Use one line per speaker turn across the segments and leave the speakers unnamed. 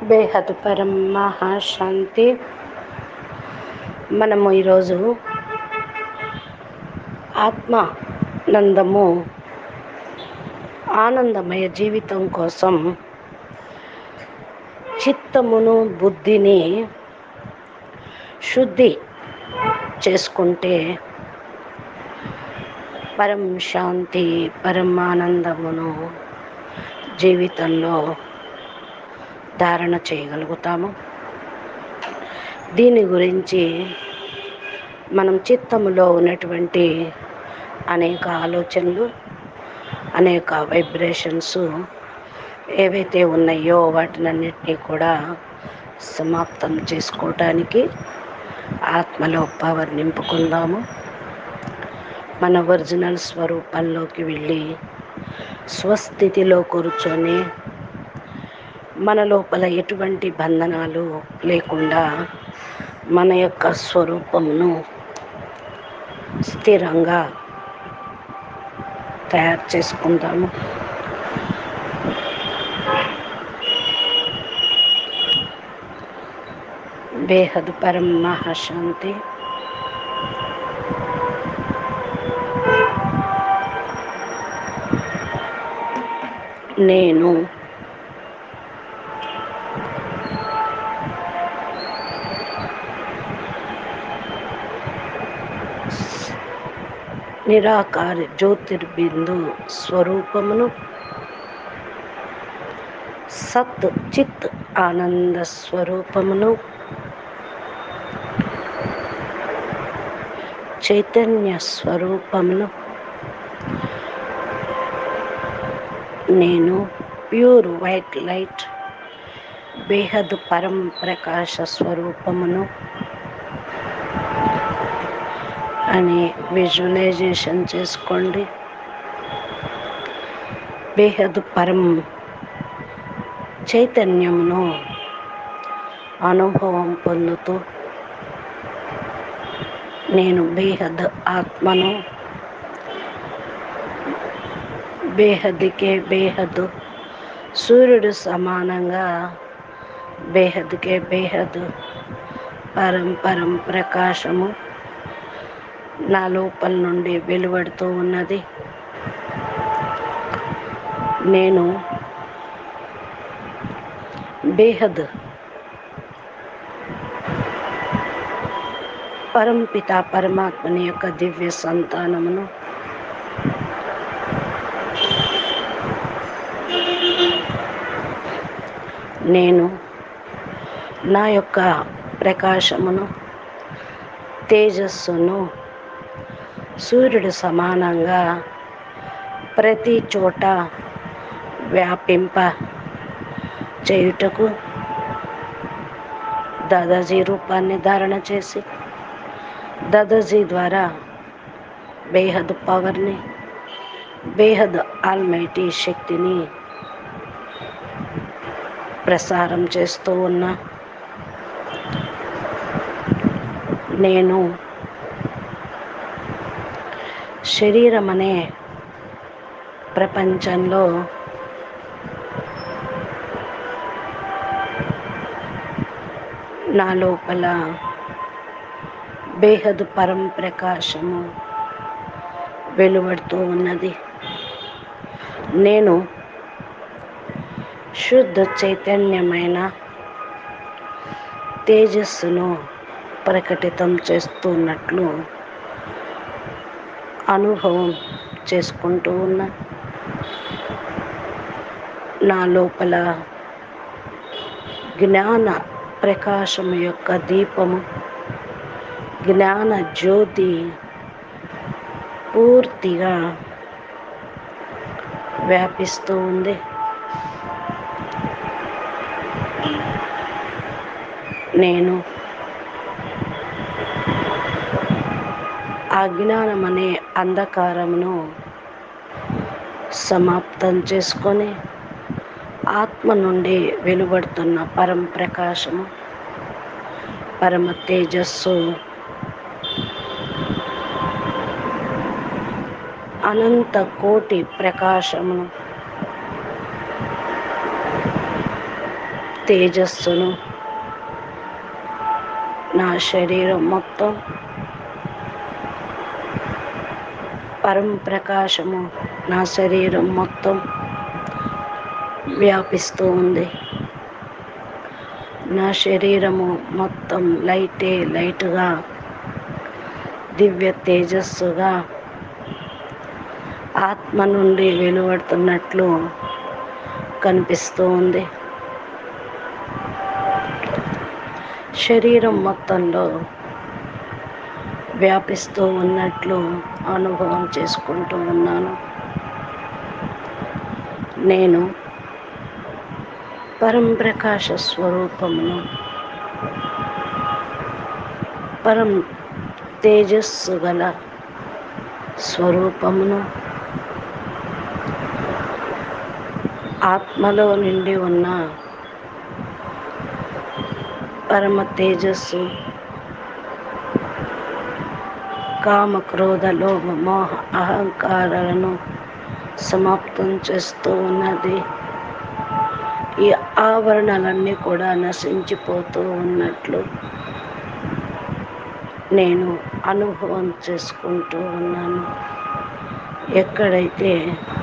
బేహద్ పరం మహాశాంతి మనము ఈరోజు ఆత్మ నందము ఆనందమయ జీవితం కోసం చిత్తమును బుద్ధిని శుద్ధి చేసుకుంటే పరం శాంతి పరమానందమును జీవితంలో ధారణ చేయగలుగుతాము దీని గురించి మనం చిత్తములో ఉన్నటువంటి అనేక ఆలోచనలు అనేక వైబ్రేషన్స్ ఏవైతే ఉన్నాయో వాటినన్నిటినీ కూడా సమాప్తం చేసుకోవటానికి ఆత్మలో పవర్ నింపుకుందాము మన ఒరిజినల్ స్వరూపంలోకి వెళ్ళి స్వస్థితిలో కూర్చొని మన లోపల ఎటువంటి బంధనాలు లేకుండా మన యొక్క స్వరూపమును స్థిరంగా తయారు చేసుకుందాము బేహద్ పరం మహాశాంతి నేను నిరాకార జ్యోతిర్బిందు స్వరూపమును సత్ చిత్ ఆనంద స్వరూపమును చైతన్య స్వరూపమును నేను ప్యూర్ వైట్ లైట్ బేహద్ పరం ప్రకాశ స్వరూపమును అని విజువలైజేషన్ చేసుకోండి బేహద్ పరం చైతన్యమును అనుభవం పొందుతూ నేను బేహద్ ఆత్మను బేహద్కే బేహద్ సూర్యుడు సమానంగా బేహద్కే బేహద్ పరం పరం ప్రకాశము నా లోపల నుండి వెలువడుతూ ఉన్నది నేను బేహద్ పరంపిత పరమాత్మని యొక్క దివ్య సంతానమును నేను నా యొక్క ప్రకాశమును తేజస్సును సూర్యుడు సమానంగా ప్రతి చోట వ్యాపింప చేయుటకు దాదాజీ రూపాన్ని ధారణ చేసి దాదాజీ ద్వారా బేహద్ పవర్ని బేహద్ ఆల్మైటీ శక్తిని ప్రసారం చేస్తూ ఉన్నా నేను శరీరం అనే ప్రపంచంలో నా లోపల బేహద్ పరం ప్రకాశము వెలువడుతూ ఉన్నది నేను శుద్ధ చైతన్యమైన తేజస్సును ప్రకటితం చేస్తున్నట్లు అనుభవం చేసుకుంటూ ఉన్నా నా లోపల జ్ఞాన ప్రకాశం యొక్క దీపము జ్ఞాన జ్యోతి పూర్తిగా వ్యాపిస్తూ ఉంది నేను అజ్ఞానం అనే అంధకారమును సమాప్తం చేసుకొని ఆత్మ నుండి వెలువడుతున్న పరం ప్రకాశము పరమ తేజస్సు అనంత కోటి ప్రకాశమును తేజస్సును నా శరీరం మొత్తం పరం ప్రకాశము నా శరీరం మొత్తం వ్యాపిస్తూ ఉంది నా శరీరము మొత్తం లైటే లైట్గా దివ్య తేజస్సుగా ఆత్మ నుండి వెలువడుతున్నట్లు కనిపిస్తూ ఉంది శరీరం మొత్తంలో వ్యాపిస్తూ ఉన్నట్లు అనుభవం చేసుకుంటూ ఉన్నాను నేను పరం ప్రకాశ స్వరూపమును పరం తేజస్సు గల స్వరూపమును ఆత్మలో నిండి ఉన్న పరమ తేజస్సు కామ క్రోధ లోభ మోహ అహంకారాలను సమాప్తం చేస్తూ ఉన్నది ఈ ఆవరణలన్నీ కూడా నశించిపోతూ ఉన్నట్లు నేను అనుభవం చేసుకుంటూ ఉన్నాను ఎక్కడైతే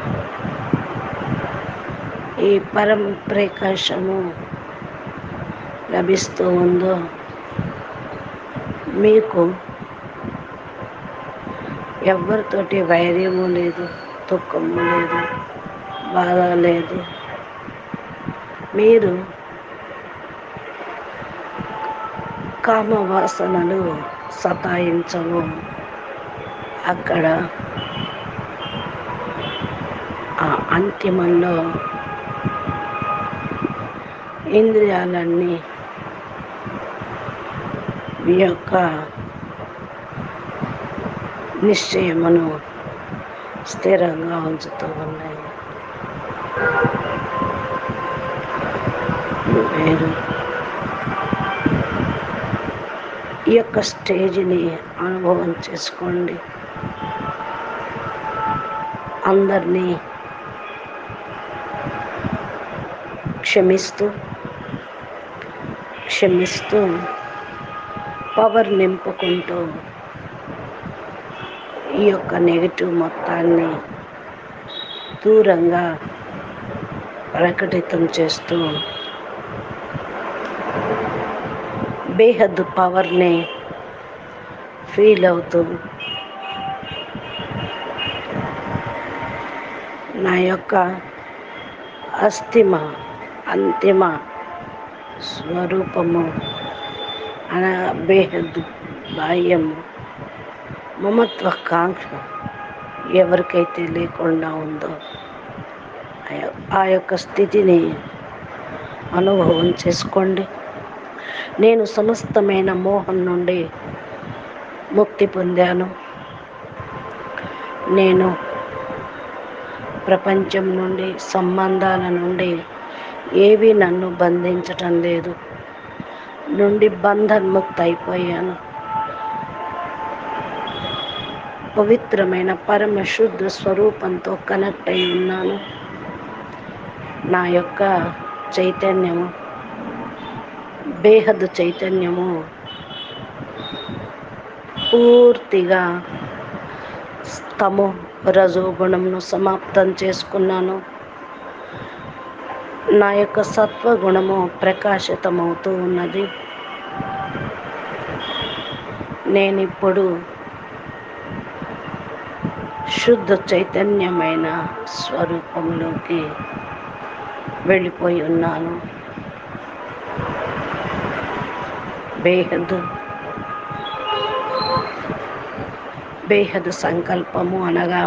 ఈ పరం ప్రకాశము లభిస్తూ ఉందో మీకు ఎవరితోటి వైర్యము లేదు దుఃఖము లేదు బాధ లేదు మీరు కామవాసనలు సతాయించవు అక్కడ ఆ అంతిమంలో ఇంద్రియాలన్నీ మీ యొక్క నిశ్చయమును స్థిరంగా ఉంచుతూ ఉన్నాయి మీరు ఈ యొక్క స్టేజ్ని అనుభవం చేసుకోండి అందరినీ క్షమిస్తూ క్షమిస్తూ పవర్ నింపుకుంటూ ఈ యొక్క నెగిటివ్ మొత్తాన్ని దూరంగా ప్రకటితం చేస్తూ బేహద్దు పవర్ని ఫీల్ అవుతూ నా యొక్క అస్థిమ అంతిమ స్వరూపము అన బేహద్దు బాహ్యము మమత్వకాంక్ష ఎవరికైతే లేకుండా ఉందో ఆ యొ- ఆ యొక్క స్థితిని అనుభవం చేసుకోండి నేను సమస్తమైన మోహం నుండి ముక్తి పొందాను నేను ప్రపంచం నుండి సంబంధాల నుండి ఏవి నన్ను బంధించటం లేదు నుండి బంధన్ముక్త అయిపోయాను పవిత్రమైన పరమ శుద్ధ స్వరూపంతో కనెక్ట్ అయి ఉన్నాను నా యొక్క చైతన్యము బేహద్ చైతన్యము పూర్తిగా తము రజోగుణంను సమాప్తం చేసుకున్నాను నా యొక్క సత్వగుణము ప్రకాశితమవుతూ ఉన్నది నేనిప్పుడు శుద్ధ చైతన్యమైన స్వరూపంలోకి వెళ్ళిపోయి ఉన్నాను బేహద్ బేహద్ సంకల్పము అనగా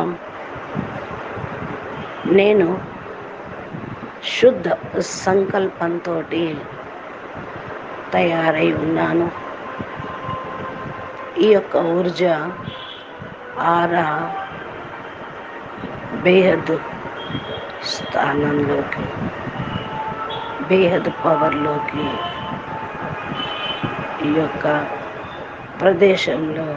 నేను శుద్ధ సంకల్పంతో తయారై ఉన్నాను ఈ యొక్క ఊర్జ ఆరా బేహద్ స్థానంలోకి బేహద్ పవర్లోకి ఈ యొక్క ప్రదేశంలో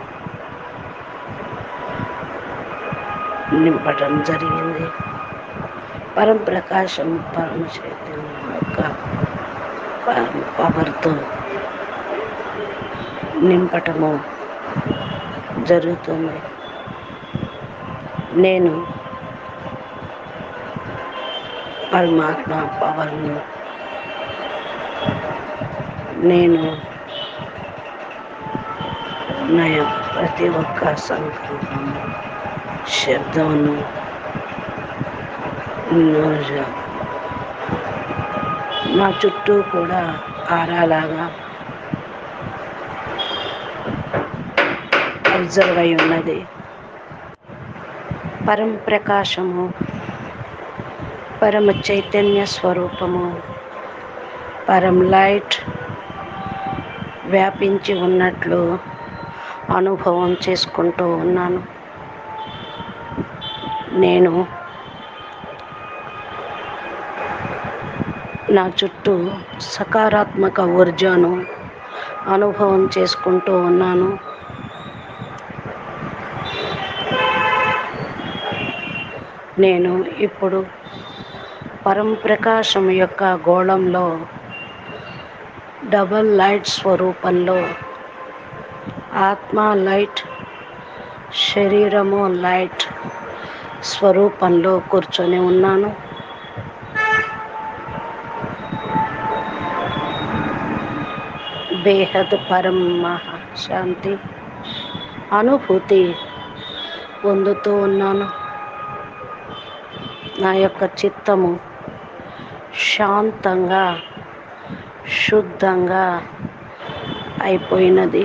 నింపటం జరిగింది పరం ప్రకాశం పరమ చైతన్యం యొక్క ప- పవర్తో నింపటము జరుగుతుంది నేను పరమాత్మ పవర్ను నేను నా యొక్క ప్రతి ఒక్క సంకల్పము శబ్దమును నోజ నా చుట్టూ కూడా ఆరాలాగా అబ్జర్వ్ అయి ఉన్నది పరం ప్రకాశము పరమ చైతన్య స్వరూపము పరం లైట్ వ్యాపించి ఉన్నట్లు అనుభవం చేసుకుంటూ ఉన్నాను నేను నా చుట్టూ సకారాత్మక ఊర్జాను అనుభవం చేసుకుంటూ ఉన్నాను నేను ఇప్పుడు పరం ప్రకాశం యొక్క గోళంలో డబల్ లైట్ స్వరూపంలో ఆత్మ లైట్ శరీరము లైట్ స్వరూపంలో కూర్చొని ఉన్నాను బేహద్ పరం శాంతి అనుభూతి పొందుతూ ఉన్నాను నా యొక్క చిత్తము శాంతంగా శుద్ధంగా అయిపోయినది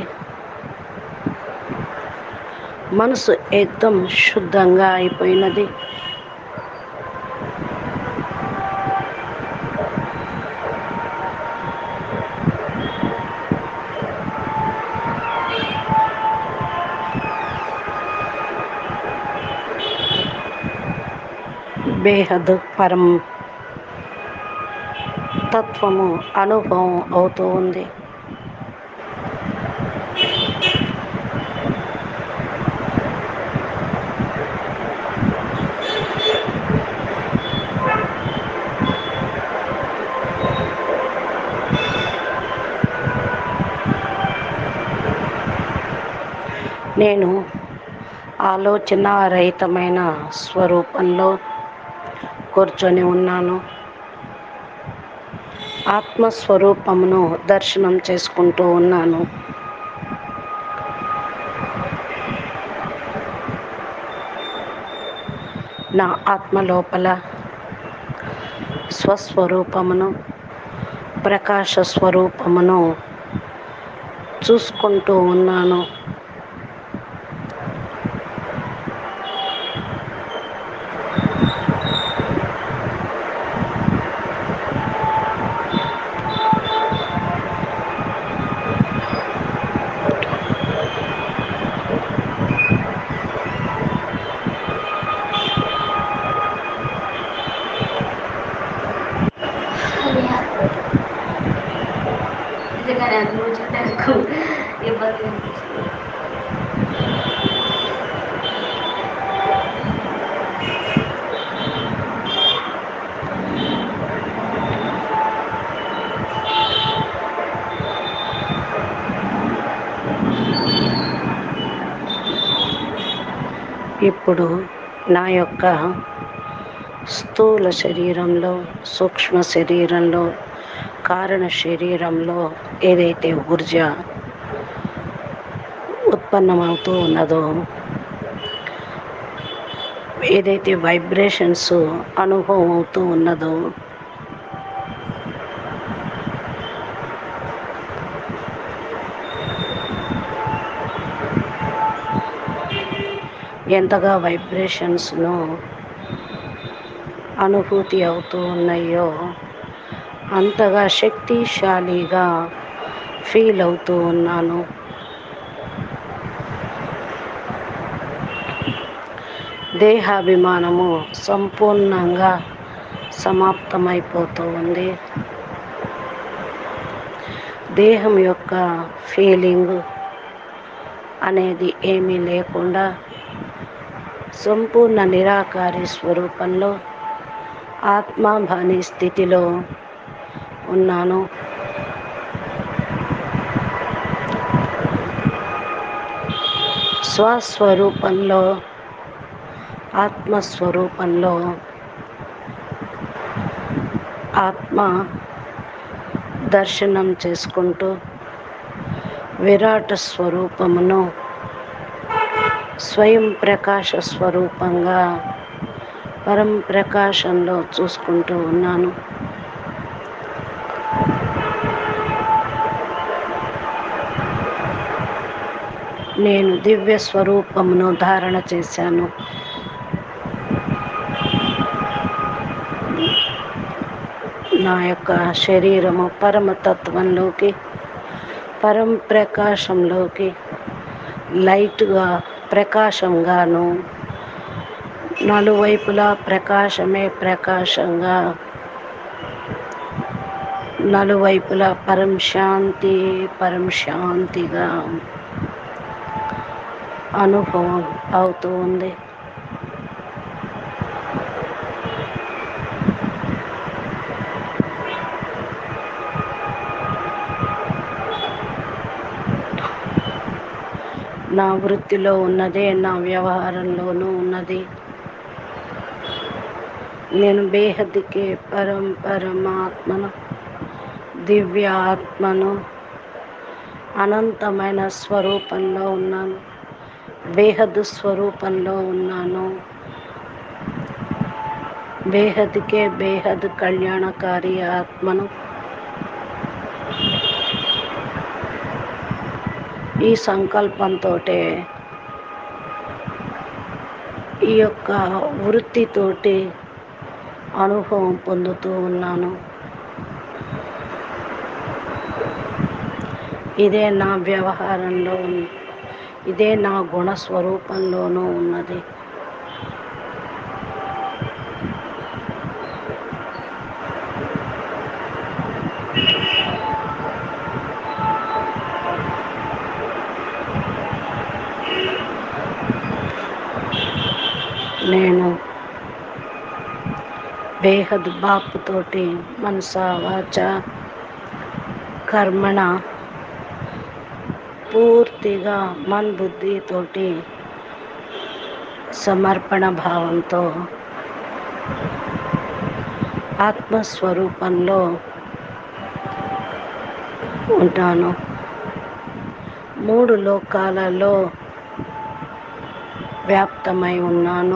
మనసు ఏకదం శుద్ధంగా అయిపోయినది బేహద్ పరం తత్వము అనుభవం అవుతూ ఉంది నేను ఆలోచన రహితమైన స్వరూపంలో కూర్చొని ఉన్నాను ఆత్మస్వరూపమును దర్శనం చేసుకుంటూ ఉన్నాను నా ఆత్మ లోపల స్వస్వరూపమును ప్రకాశ స్వరూపమును చూసుకుంటూ ఉన్నాను
నిజంగానే అది నువ్వు చెప్పాను ఇబ్బంది అనిపిస్తుంది
ఇప్పుడు నా యొక్క స్థూల శరీరంలో సూక్ష్మ శరీరంలో కారణ శరీరంలో ఏదైతే ఊర్జ ఉత్పన్నమవుతూ ఉన్నదో ఏదైతే వైబ్రేషన్స్ అనుభవం అవుతూ ఉన్నదో ఎంతగా వైబ్రేషన్స్ను అనుభూతి అవుతూ ఉన్నాయో అంతగా శక్తిశాలిగా ఫీల్ అవుతూ ఉన్నాను దేహాభిమానము సంపూర్ణంగా సమాప్తమైపోతూ ఉంది దేహం యొక్క ఫీలింగ్ అనేది ఏమీ లేకుండా సంపూర్ణ నిరాకారి స్వరూపంలో ఆత్మాభాని స్థితిలో ఉన్నాను స్వస్వరూపంలో ఆత్మస్వరూపంలో ఆత్మ దర్శనం చేసుకుంటూ విరాట స్వరూపమును స్వయం ప్రకాశ స్వరూపంగా పరం ప్రకాశంలో చూసుకుంటూ ఉన్నాను నేను దివ్య స్వరూపమును ధారణ చేశాను నా యొక్క శరీరము పరమతత్వంలోకి పరం ప్రకాశంలోకి లైట్గా ప్రకాశంగాను నలువైపులా ప్రకాశమే ప్రకాశంగా నలువైపులా పరం శాంతి పరం శాంతిగా అనుభవం అవుతూ ఉంది నా వృత్తిలో ఉన్నదే నా వ్యవహారంలోనూ ఉన్నది నేను బేహద్దికి పరం పరమాత్మను దివ్య ఆత్మను అనంతమైన స్వరూపంలో ఉన్నాను బేహద్దు స్వరూపంలో ఉన్నాను బేహద్కే బేహద్ కళ్యాణకారి ఆత్మను ఈ సంకల్పంతో ఈ యొక్క వృత్తితోటి అనుభవం పొందుతూ ఉన్నాను ఇదే నా వ్యవహారంలో ఉంది ఇదే నా గుణ స్వరూపంలోనూ ఉన్నది నేను బేహద్ బాపుతోటి మనస వాచ కర్మణ పూర్తిగా మన్ బుద్ధితోటి సమర్పణ భావంతో ఆత్మస్వరూపంలో ఉంటాను మూడు లోకాలలో వ్యాప్తమై ఉన్నాను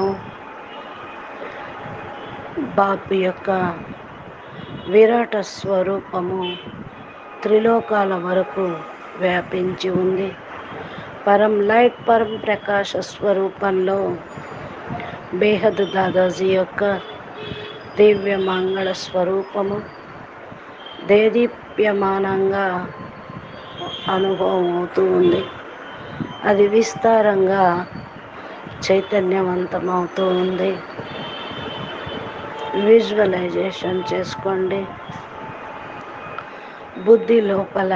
బాపు యొక్క విరాట స్వరూపము త్రిలోకాల వరకు వ్యాపించి ఉంది పరం లైట్ పరం ప్రకాశ స్వరూపంలో బేహద్ దాదాజీ యొక్క దివ్య మంగళ స్వరూపము దేదీప్యమానంగా అనుభవం అవుతూ ఉంది అది విస్తారంగా చైతన్యవంతమవుతూ ఉంది విజువలైజేషన్ చేసుకోండి బుద్ధి లోపల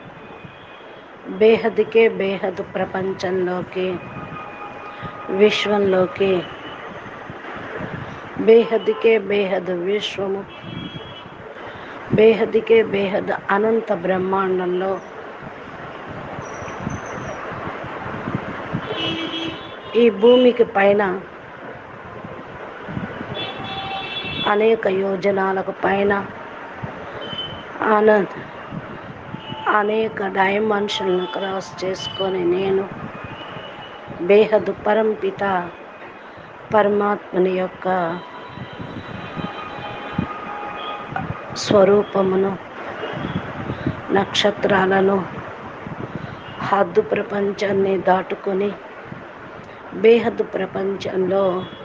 బేహద్కే బేహద్ ప్రపంచంలోకి విశ్వంలోకి బేహద్కే బేహద్ విశ్వము బేహద్కే బేహద్ అనంత బ్రహ్మాండంలో ఈ భూమికి పైన అనేక యోజనాలకు పైన ఆనంద్ అనేక డైమెన్షన్లను క్రాస్ చేసుకొని నేను బేహద్ పరంపిత పరమాత్మని యొక్క స్వరూపమును నక్షత్రాలను హద్దు ప్రపంచాన్ని దాటుకొని బేహద్ ప్రపంచంలో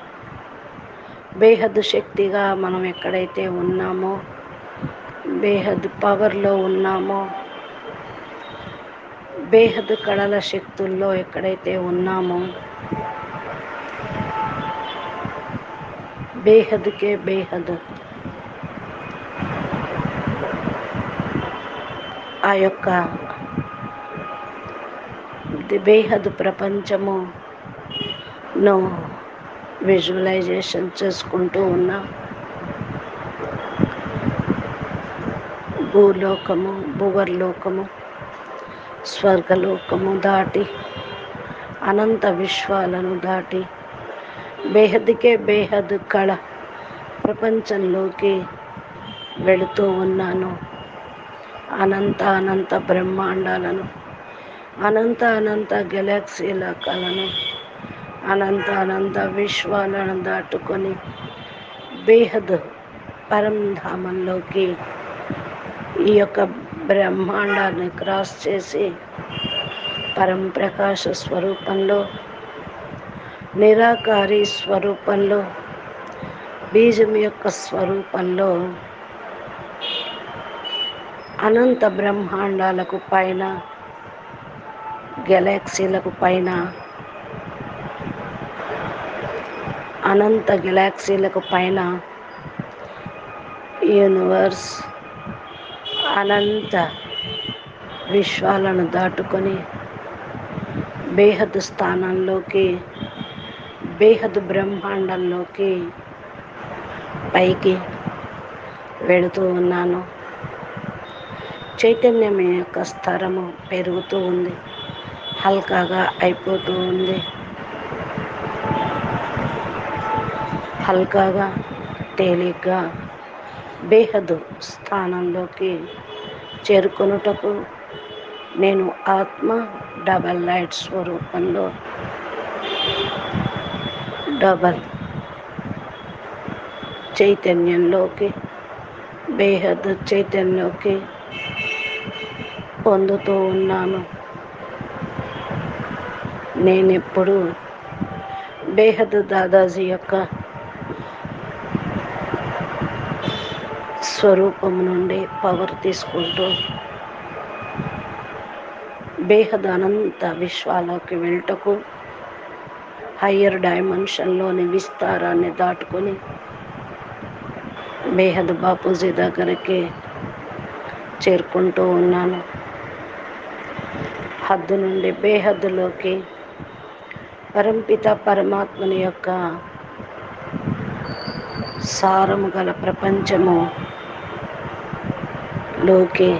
బేహద్ శక్తిగా మనం ఎక్కడైతే ఉన్నామో బేహద్ పవర్లో ఉన్నామో బేహద్ కళల శక్తుల్లో ఎక్కడైతే ఉన్నామో బేహద్కే బేహద్ ఆ యొక్క ది- బేహద్ ప్రపంచము ను విజువలైజేషన్ చేసుకుంటూ ఉన్నాం భూలోకము భువర్లోకము స్వర్గలోకము దాటి అనంత విశ్వాలను దాటి బేహద్కే బేహద్ కళ ప్రపంచంలోకి వెళుతూ ఉన్నాను అనంత అనంత బ్రహ్మాండాలను అనంత అనంత గెలాక్సీల కళను అనంత అనంత విశ్వాలను దాటుకొని బేహద్ పరంధామంలోకి ఈ యొక్క బ్రహ్మాండాన్ని క్రాస్ చేసి పరం ప్రకాశ స్వరూపంలో నిరాకారి స్వరూపంలో బీజం యొక్క స్వరూపంలో అనంత బ్రహ్మాండాలకు పైన గెలాక్సీలకు పైన అనంత గెలాక్సీలకు పైన యూనివర్స్ అనంత విశ్వాలను దాటుకొని బేహద్ స్థానంలోకి బేహద్ బ్రహ్మాండంలోకి పైకి వెళుతూ ఉన్నాను చైతన్యం యొక్క స్థరము పెరుగుతూ ఉంది హల్కాగా అయిపోతూ ఉంది హల్కాగా తేలిగ్గా బేహదు స్థానంలోకి చేరుకొనుటకు నేను ఆత్మ డబల్ లైట్ స్వరూపంలో డబల్ చైతన్యంలోకి బేహద్ చైతన్యంలోకి పొందుతూ ఉన్నాను నేనెప్పుడు బేహద్ దాదాజీ యొక్క స్వరూపం నుండి పవర్ తీసుకుంటూ బేహద్ అనంత విశ్వాలోకి వెళ్ళటకు హయ్యర్ డైమెన్షన్లోని విస్తారాన్ని దాటుకొని బేహద్ బాపూజీ దగ్గరికి చేరుకుంటూ ఉన్నాను హద్దు నుండి బేహద్దులోకి పరంపిత పరమాత్మని యొక్క సారము గల ప్రపంచము లోకి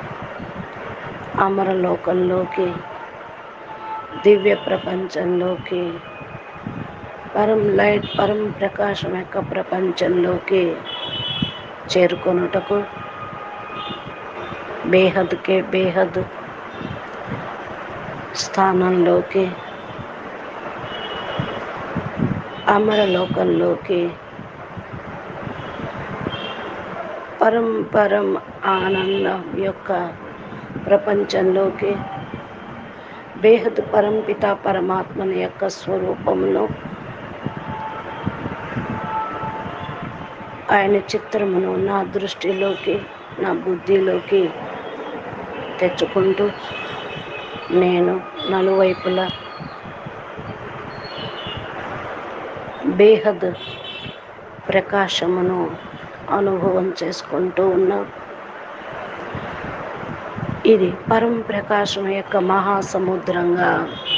అమరలోకంలోకి దివ్య ప్రపంచంలోకి పరం లైట్ పరం ప్రకాశం యొక్క ప్రపంచంలోకి చేరుకొనుటకు బేహద్కే బేహద్ స్థానంలోకి అమరలోకంలోకి పరం పరం ఆనందం యొక్క ప్రపంచంలోకి బేహద్ పరంపిత పరమాత్మని యొక్క స్వరూపమును ఆయన చిత్రమును నా దృష్టిలోకి నా బుద్ధిలోకి తెచ్చుకుంటూ నేను నలువైపులా బేహద్ ప్రకాశమును అనుభవం చేసుకుంటూ ఉన్నా ఇది పరం ప్రకాశం యొక్క మహాసముద్రంగా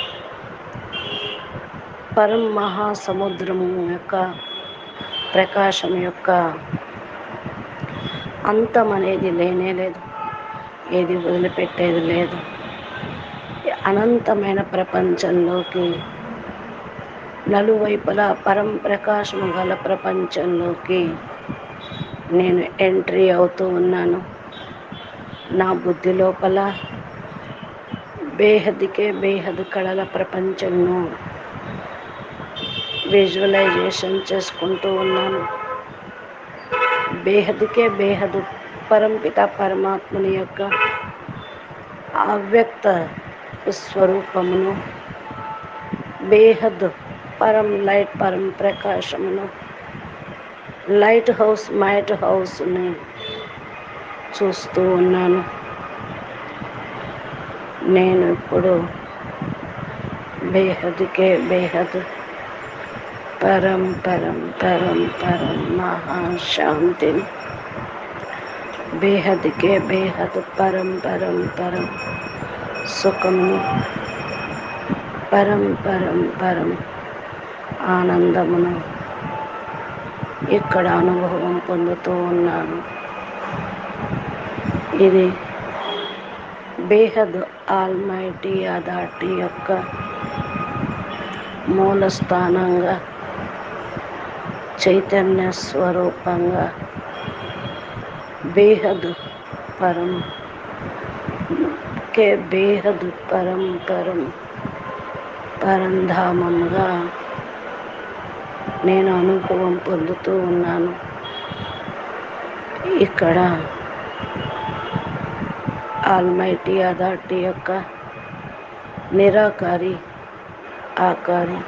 పరం మహాసముద్రము యొక్క ప్రకాశం యొక్క అంతం అనేది లేనే లేదు ఏది వదిలిపెట్టేది లేదు అనంతమైన ప్రపంచంలోకి నలువైపులా పరం ప్రకాశము గల ప్రపంచంలోకి నేను ఎంట్రీ అవుతూ ఉన్నాను నా బుద్ధి లోపల బేహద్కే బేహద్ కళల ప్రపంచంను విజువలైజేషన్ చేసుకుంటూ ఉన్నాను బేహద్కే బేహద్ పరంపిత పరమాత్మని యొక్క అవ్యక్త స్వరూపమును బేహద్ పరం లైట్ పరం ప్రకాశమును లైట్ హౌస్ మైట్ హౌస్ని చూస్తూ ఉన్నాను నేను ఇప్పుడు బేహద్కే బేహద్ పరం పరం పరం పరం మహాశాంతిని బేహద్కే బేహద్ పరం పరం పరం సుఖమును పరం పరం పరం ఆనందమును ఇక్కడ అనుభవం పొందుతూ ఉన్నాను ఇది బేహద్ ఆల్మైటీ అథారిటీ యొక్క మూల స్థానంగా చైతన్య స్వరూపంగా బేహద్ పరం కే బేహద్ పరం పరం పరంధామంగా నేను అనుభవం పొందుతూ ఉన్నాను ఇక్కడ ఆల్మైటీ అథారిటీ యొక్క నిరాకారి ఆకారి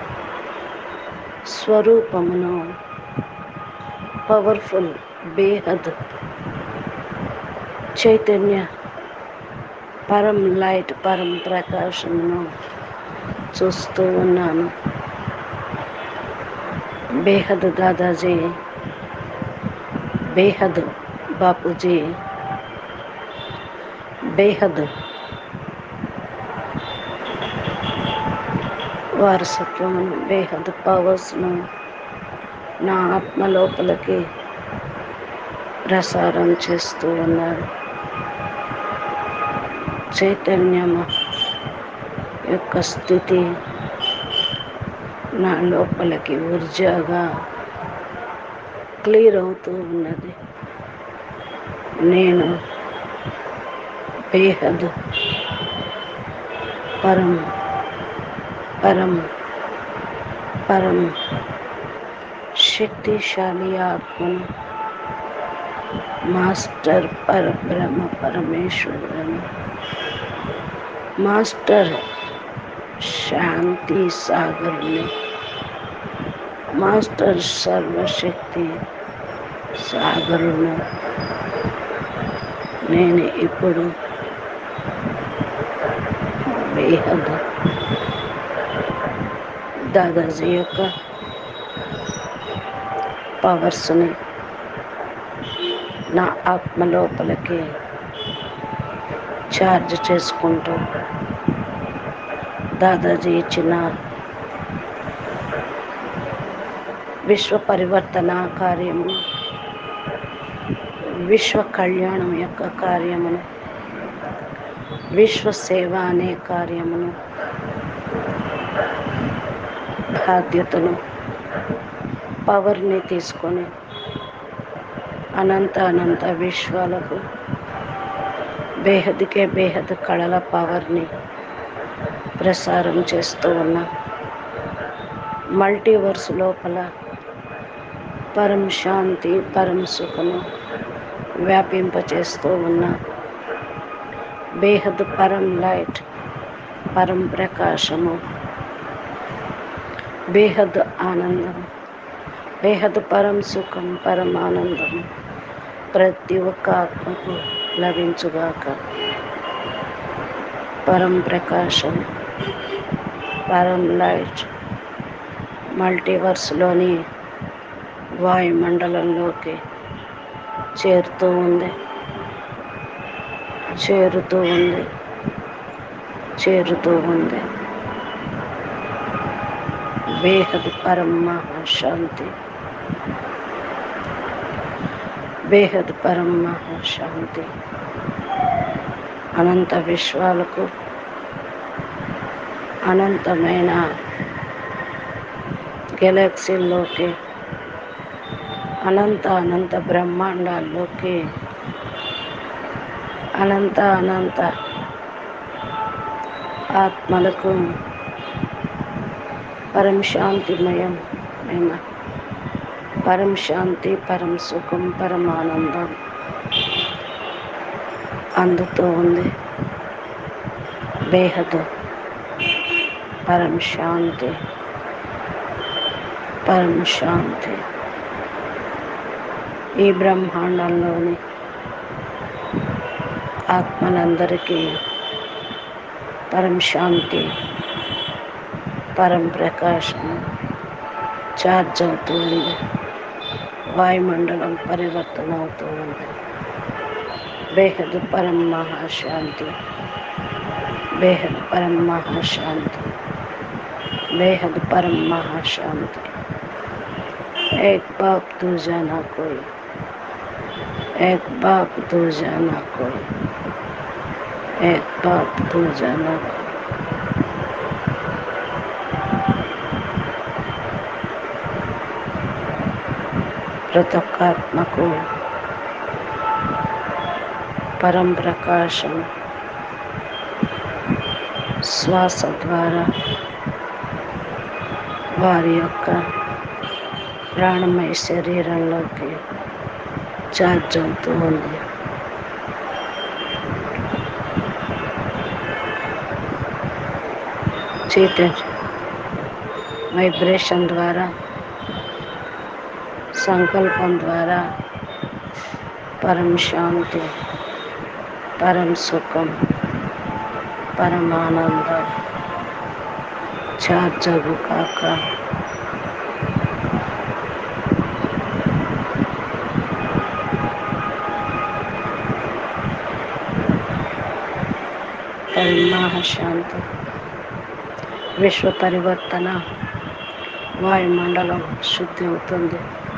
స్వరూపమును పవర్ఫుల్ బేహద్ చైతన్య పరం లైట్ పరం ప్రకాశమును చూస్తూ ఉన్నాను బేహద్ దాదాజీ బేహద్ బాపూజీ బేహద్ వారసత్వమును బేహద్ పవర్స్ను నా ఆత్మ లోపలికి ప్రసారం చేస్తూ ఉన్నారు చైతన్యము యొక్క స్థితి నా లోపలికి ఊర్జాగా క్లియర్ అవుతూ ఉన్నది నేను బేహద్ పరం పరం పరం శక్తిశాలి ఆత్మను మాస్టర్ పరబ్రహ్మ పరమేశ్వరులను మాస్టర్ శాంతి సాగర్ని మాస్టర్ సర్వశక్తి సాగరును నేను ఇప్పుడు బేహద్ దాదాజీ యొక్క పవర్స్ని నా ఆత్మ లోపలికి ఛార్జ్ చేసుకుంటూ దాదాజీ ఇచ్చిన విశ్వ పరివర్తన కార్యమును విశ్వ కళ్యాణం యొక్క కార్యమును విశ్వ సేవ అనే కార్యమును బాధ్యతను పవర్ని తీసుకొని అనంత అనంత విశ్వాలకు బేహద్కే బేహద్ కళల పవర్ని ప్రసారం చేస్తూ ఉన్నా మల్టీవర్స్ లోపల పరం శాంతి పరం సుఖము వ్యాపింపచేస్తూ ఉన్నా బేహద్ పరం లైట్ పరం ప్రకాశము బేహద్ ఆనందం బేహద్ పరం సుఖం పరం ఆనందం ప్రతి ఒక్క ఆత్మకు లభించుగాక పరం ప్రకాశం పరం లైట్ మల్టీవర్స్లోని వాయుమండలంలోకి చేరుతూ ఉంది చేరుతూ ఉంది చేరుతూ ఉంది బేహద్ పరం మహాశాంతి బేహద్ పరం మహాశాంతి అనంత విశ్వాలకు అనంతమైన గెలాక్సీల్లోకి అనంత అనంత బ్రహ్మాండాల్లోకి అనంత అనంత ఆత్మలకు పరం శాంతిమయం మేము పరం శాంతి పరం సుఖం పరమానందం అందుతూ ఉంది బేహద్ పరం శాంతి పరం శాంతి ఈ బ్రహ్మాండంలోని ఆత్మలందరికీ పరం శాంతి పరం ప్రకాశం ఛార్జ్ అవుతూ ఉంది వాయుమండలం పరివర్తన అవుతూ ఉంది బేహద్ పరం మహాశాంతి బేహద్ పరం మహాశాంతి బేహద్ పరం మహాశాంతి एक बाप दूजा ना कोई एक बाप दूजा ना कोई एक बाप दूजा ना कोई ప్రతి ఒక్క ఆత్మకు పరం ప్రకాశం శ్వాస ద్వారా వారి యొక్క ప్రాణమయ శరీరంలోకి ఛార్జ్ అవుతూ ఉంది చైతన్య వైబ్రేషన్ ద్వారా సంకల్పం ద్వారా పరం శాంతి పరం సుఖం పరమానందం ఛార్జగు కాక పరమశాంతి విశ్వ పరివర్తన వాయుమండలం శుద్ధి అవుతుంది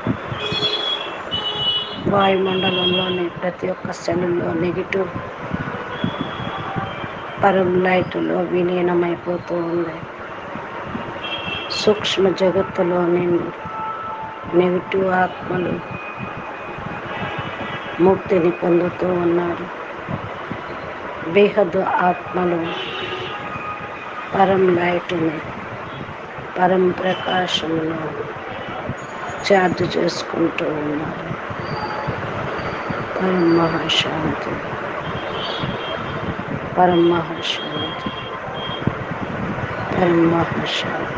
వాయుమండలంలోని ప్రతి ఒక్క సెల్లులో నెగిటివ్ పరం లైట్లో విలీనమైపోతూ ఉంది సూక్ష్మ జగత్తులోని నెగిటివ్ ఆత్మలు ముక్తిని పొందుతూ ఉన్నారు బేహద్దు ఆత్మలు పరం లైట్ని పరం ప్రకాశమును ఛార్జ్ చేసుకుంటూ ఉన్నారు పరం మహాశాంతి పరం మహాశాంతి పరం మహాశాంతి